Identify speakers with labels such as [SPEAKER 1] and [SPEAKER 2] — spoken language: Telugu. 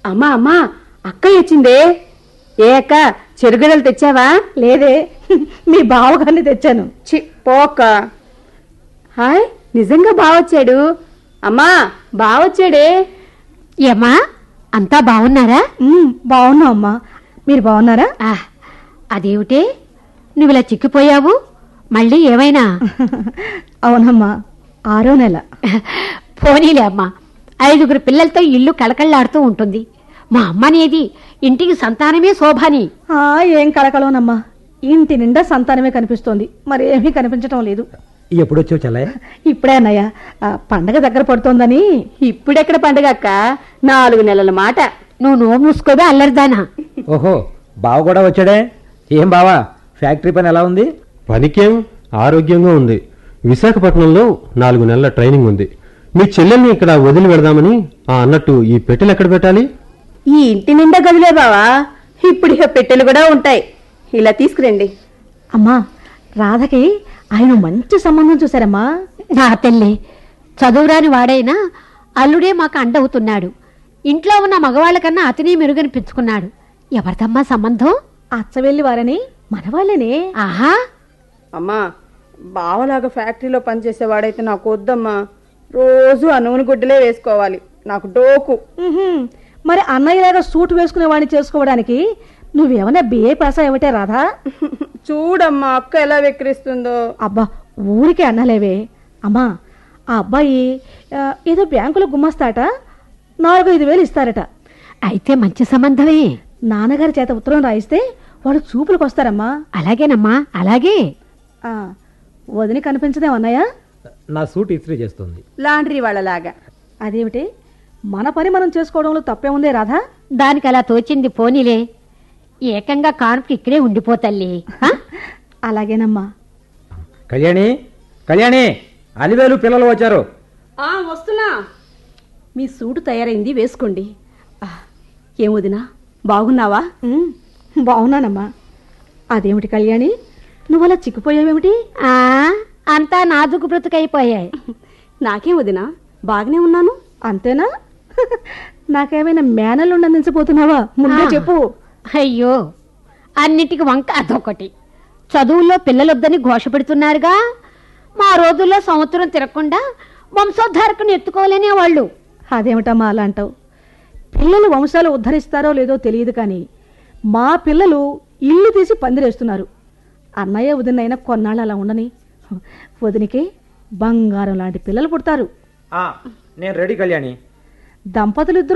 [SPEAKER 1] అమ్మా అమ్మా అక్క వచ్చిందే ఏ అక్క చెరుగడలు తెచ్చావా
[SPEAKER 2] లేదే మీ బావగారిని తెచ్చాను
[SPEAKER 1] చి పోక్క హాయ్ నిజంగా బావొచ్చాడు అమ్మా బావొచ్చాడే
[SPEAKER 3] ఏమ్మా అంతా బాగున్నారా
[SPEAKER 2] ఉమ్, బాగున్నాం అమ్మా మీరు బాగున్నారా
[SPEAKER 3] ఆ, అదేమిటే నువ్వు ఇలా చిక్కిపోయావు మళ్ళీ ఏమైనా
[SPEAKER 2] అవునమ్మా ఆరో నెల
[SPEAKER 3] పోనీలే అమ్మా ఐదుగురు పిల్లలతో ఇల్లు కళకళలాడుతూ ఉంటుంది మా అమ్మనేది ఇంటికి సంతానమే శోభాని
[SPEAKER 2] ఆ, ఏం కలకలోనమ్మా ఇంటి నిండా సంతానమే కనిపిస్తోంది మరి ఏమీ కనిపించటం లేదు
[SPEAKER 4] ఎప్పుడు వచ్చావు చెల్లయ్య
[SPEAKER 2] ఇప్పుడే అన్నయ్య ఆ, పండగ దగ్గర పడుతోందని
[SPEAKER 1] ఇప్పుడెక్కడ పండుగ అక్క నాలుగు నెలల మాట
[SPEAKER 3] నువ్వు నో మూసుకోవే అల్లరిదానా
[SPEAKER 4] ఓహో బావ కూడా వచ్చాడే ఏం బావా ఫ్యాక్టరీ పని ఎలా ఉంది
[SPEAKER 5] పనికేం ఆరోగ్యంగా ఉంది విశాఖపట్నంలో నాలుగు నెలల ట్రైనింగ్ ఉంది మీ చెల్లెల్ని ఇక్కడ వదిలి పెడదామని ఆ అన్నట్టు ఈ పెట్టెలు ఎక్కడ పెట్టాలి
[SPEAKER 1] ఈ ఇంటి నిండా గదిలే బావా ఇప్పుడు ఇక పెట్టెలు కూడా ఉంటాయి ఇలా తీసుకురండి
[SPEAKER 2] అమ్మా రాధకి ఆయన మంచి సంబంధం చూశారమ్మా
[SPEAKER 3] నా తల్లి చదువురాని వాడైనా అల్లుడే మాకు అండవుతున్నాడు ఇంట్లో ఉన్న మగవాళ్ళ కన్నా అతనే మెరుగనిపించుకున్నాడు ఎవరిదమ్మా సంబంధం
[SPEAKER 2] అచ్చవెల్లి వారని మనవాళ్ళనే
[SPEAKER 3] ఆహా
[SPEAKER 1] అమ్మా బావలాగా ఫ్యాక్టరీలో పనిచేసేవాడైతే నాకు వద్దమ్మా రోజు ఆ నూనె గుడ్డలే వేసుకోవాలి నాకు డోకు
[SPEAKER 2] ఉహుం. మరి అన్నయ్యలాగా సూట్ వేసుకునే వాడిని చేసుకోవడానికి నువ్వేమన్నా బిఏ పాస్ అయ్యవటే రాధా
[SPEAKER 1] చూడమ్మా అక్క ఎలా వెక్కిరిస్తుందో
[SPEAKER 2] అబ్బా ఊరికే అన్నలేవే అమ్మా ఆ అబ్బాయి ఆ, ఏదో బ్యాంకులో గుమ్మస్తాట నాలుగు ఐదు వేలు ఇస్తారట
[SPEAKER 3] అయితే మంచి సంబంధమే
[SPEAKER 2] నాన్నగారి చేత ఉత్తరం రాయిస్తే వాడు చూపులకు వస్తారమ్మా
[SPEAKER 3] అలాగేనమ్మా అలాగే
[SPEAKER 2] ఆ, వదిని కనిపించదేమన్నయ్య
[SPEAKER 4] నా సూట్ ఇస్త్రీ చేస్తుంది
[SPEAKER 1] లాండ్రీ వాళ్ళలాగా
[SPEAKER 2] అదేమిటి మన పని మనం చేసుకోవడంలో తప్పే ఉందే రాధా
[SPEAKER 3] దానికి అలా తోచింది పోనీలే ఏకంగా కాన్పుకి ఇక్కడే ఉండిపోతల్లి ఆ?
[SPEAKER 2] అలాగేనమ్మా
[SPEAKER 4] కళ్యాణి కళ్యాణి అలివేలు పిల్లలు వచ్చారు
[SPEAKER 1] వస్తున్నా మీ సూటు తయారైంది వేసుకోండి ఆ, ఏం వదినా బాగున్నావా
[SPEAKER 2] ఉమ్, బాగున్నానమ్మా అదేమిటి కళ్యాణి నువ్వు అలా చిక్కిపోయావేమిటి
[SPEAKER 3] ఆ, అంతా నాజుకు బ్రతుకైపోయాయి
[SPEAKER 1] నాకేం వదినా బాగానే ఉన్నాను
[SPEAKER 2] అంతేనా నాకేమైనా మేనలు అందించబోతున్నావా ముందే
[SPEAKER 3] ఆ.
[SPEAKER 2] చెప్పు
[SPEAKER 3] అయ్యో అన్నిటికి వంక అదొకటి చదువుల్లో పిల్లలొద్దని ఘోష పెడుతున్నారుగా మా రోజుల్లో సంవత్సరం తిరగకుండా వంశోద్ధారకుని ఎత్తుకోలేనే వాళ్ళు
[SPEAKER 2] అదేమిటమ్మా అలా అంటావు పిల్లలు వంశాలు ఉద్ధరిస్తారో లేదో తెలియదు కానీ మా పిల్లలు ఇల్లు తీసి పందిరేస్తున్నారు అన్నయ్య వదినైనా కొన్నాళ్ళు అలా ఉండని వదినికి బంగారం లాంటి పిల్లలు పుడతారు
[SPEAKER 4] నేను రెడీ కళ్యాణి
[SPEAKER 2] దంపతులు